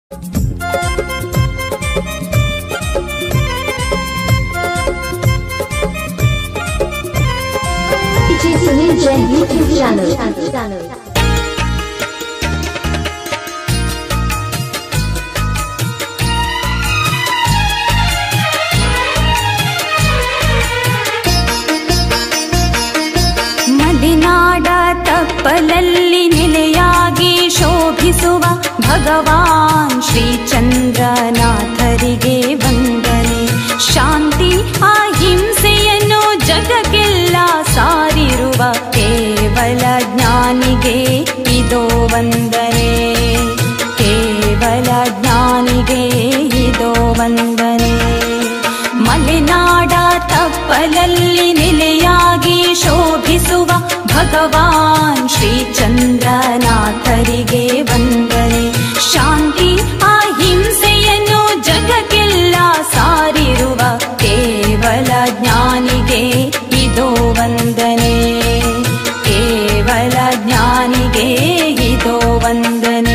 DJ Sunil Jain YouTube channel. ಮಲೆನಾಡ ತಪ್ಪಲಲ್ಲಿ ನೆಲೆಯಾಗಿ ಶೋಭಿಸುವ ಭಗವಾನ್ ಶ್ರೀ ಚಂದ್ರನಾಥರಿಗೆ ವಂದನೆ ಶಾಂತಿ ಅಹಿಂಸೆಯನ್ನು ಜಗಕ್ಕೆಲ್ಲ ಸಾರಿರುವ ಕೇವಲ ಜ್ಞಾನಿಗೆ ಇದೋ ವಂದನೆ ಕೇವಲ ಜ್ಞಾನಿಗೆ ಇದೋ ವಂದನೆ ಮಲೆನಾಡ ತಪ್ಪಲಲ್ಲಿ ನೆಲೆಯಾಗಿ ಶೋಭಿಸುವ ಭಗವಾನ್ ಶ್ರೀ ಚಂದ್ರನಾಥರಿಗೆ ವಂದನೆ ಶಾಂತಿ ಅಹಿಂಸೆಯನ್ನು ಜಗಕ್ಕೆಲ್ಲ ಸಾರಿರುವ ಕೇವಲ ಜ್ಞಾನಿಗೆ ಇದೋ ವಂದನೆ ಕೇವಲ ಜ್ಞಾನಿಗೆ ಇದೋ ವಂದನೆ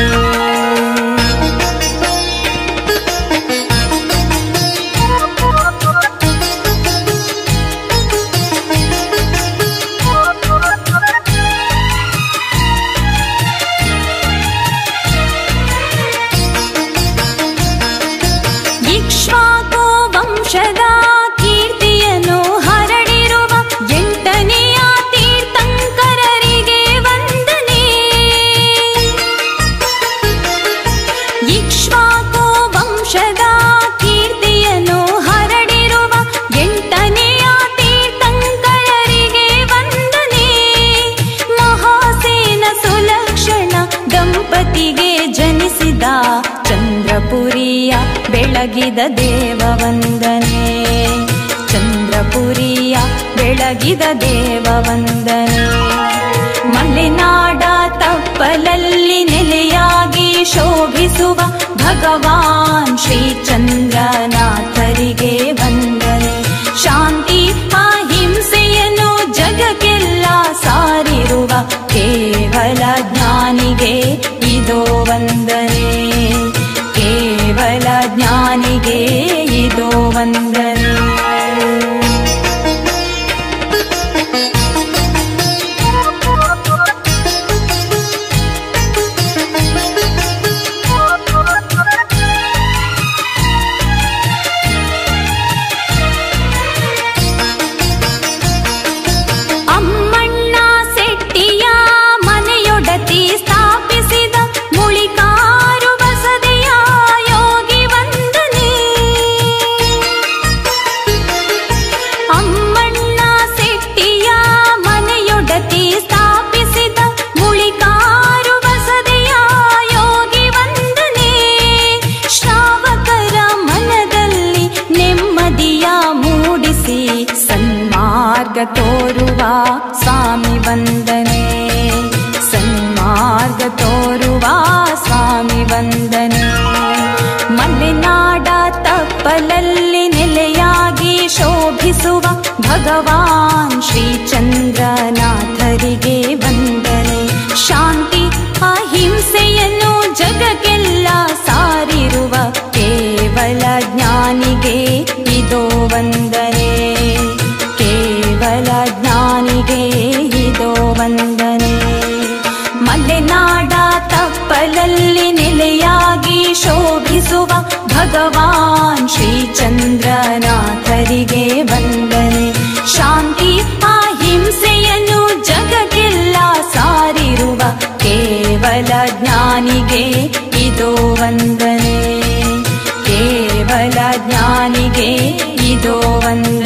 ಇಕ್ಷ್ವಾಕು ವಂಶದ ಕೀರ್ತಿಯನ್ನು ಹರಡಿರುವ ಎಂಟನೆಯ ತೀರ್ಥಂಕರರಿಗೆ ವಂದನೆ ಇಕ್ಷ್ವಾಕು ವಂಶದ ಕೀರ್ತಿಯನ್ನು ಹರಡಿರುವ ಎಂಟನೆಯ ತೀರ್ಥಂಕರರಿಗೆ ವಂದನೆ ಮಹಾಸೇನ ಸುಲಕ್ಷಣ ದಂಪತಿಗೆ ಜನಿಸಿದ ಚಂದ್ರಪುರಿಯ ಬೆಳಗಿದ ದೇವ ವಂದನೆ ಚಂದ್ರಪುರಿಯ ಬೆಳಗಿದ ದೇವ ವಂದನೆ ಮಲೆನಾಡ ತಪ್ಪಲಲ್ಲಿ ನೆಲೆಯಾಗಿ ಶೋಭಿಸುವ ಭಗವಾನ್ ಶ್ರೀ ಚಂದ್ರನಾಥರಿಗೆ ವಂದನೆ ಶಾಂತಿ ಅಹಿಂಸೆಯನ್ನು ಜಗಕ್ಕೆಲ್ಲ ಸಾರಿರುವ ಕೇವಲ ಜ್ಞಾನಿಗೆ ಇದೋ ವಂದನೆ ಕೇವಲ ಜ್ಞಾನಿಗೆ ಇದೋ ವಂದನೆ ಅಮ್ಮಣ್ಣ ಸೆಟ್ಟಿಯ ಮನೆಯೊಡತಿ ಸ್ಥಾಪಿಸಿದ ಮುಳಿಕಾರು ಬಸದೆಯ ಯೋಗಿ ವಂದನೆ ಅಮ್ಮಣ್ಣ ಸೆಟ್ಟಿಯ ಮನೆಯೊಡತಿ ಸ್ಥಾಪಿಸಿದ ಮುಳಿಕಾರು ಬಸದೆಯ ಯೋಗಿ ವಂದನೆ ಶ್ರಾವಕರ ಮನದಲ್ಲಿ ನೆಮ್ಮದಿಯ ಮೂಡಿಸಿ ಸನ್ಮಾರ್ಗ ತೋರುವ ಸ್ವಾಮಿ ವಂದನೆ ಸನ್ಮಾರ್ಗ ತೋರುವ ಸ್ವಾಮಿ ವಂದನೆ ಮಲೆನಾಡ ತಪ್ಪಲಲ್ಲಿ ನೆಲೆಯಾಗಿ ಶೋಭಿಸುವ ಭಗವಾನ್ ಶ್ರೀ ಚಂದ್ರನಾಥರಿಗೆ ವಂದನೆ ಶಾಂತಿ ಅಹಿಂಸೆಯನ್ನು ಜಗಕ್ಕೆಲ್ಲ ಸಾರಿರುವ ಕೇವಲ ಜ್ಞಾನಿಗೆ ಇದೋ ವಂದನೆ ಕೇವಲ ಜ್ಞಾನಿಗೆ ಇದೋ ವಂದನೆ ಮಲೆನಾಡ ತಪ್ಪಲಲ್ಲಿ ನೆಲೆಯಾಗಿ ಶೋಭಿಸುವ ಭಗವಾನ್ ಶ್ರೀ ಚಂದ್ರನಾಥರಿಗೆ ವಂದನೆ ಶಾಂತಿ ಅಹಿಂಸೆಯನ್ನು ಜಗಕ್ಕೆಲ್ಲ ಸಾರಿರುವ ಕೇವಲ ಜ್ಞಾನಿಗೆ ಇದೋ ವಂದನೆ ಕೇವಲ ಜ್ಞಾನಿಗೆ ಇದೋ ವಂದನೆ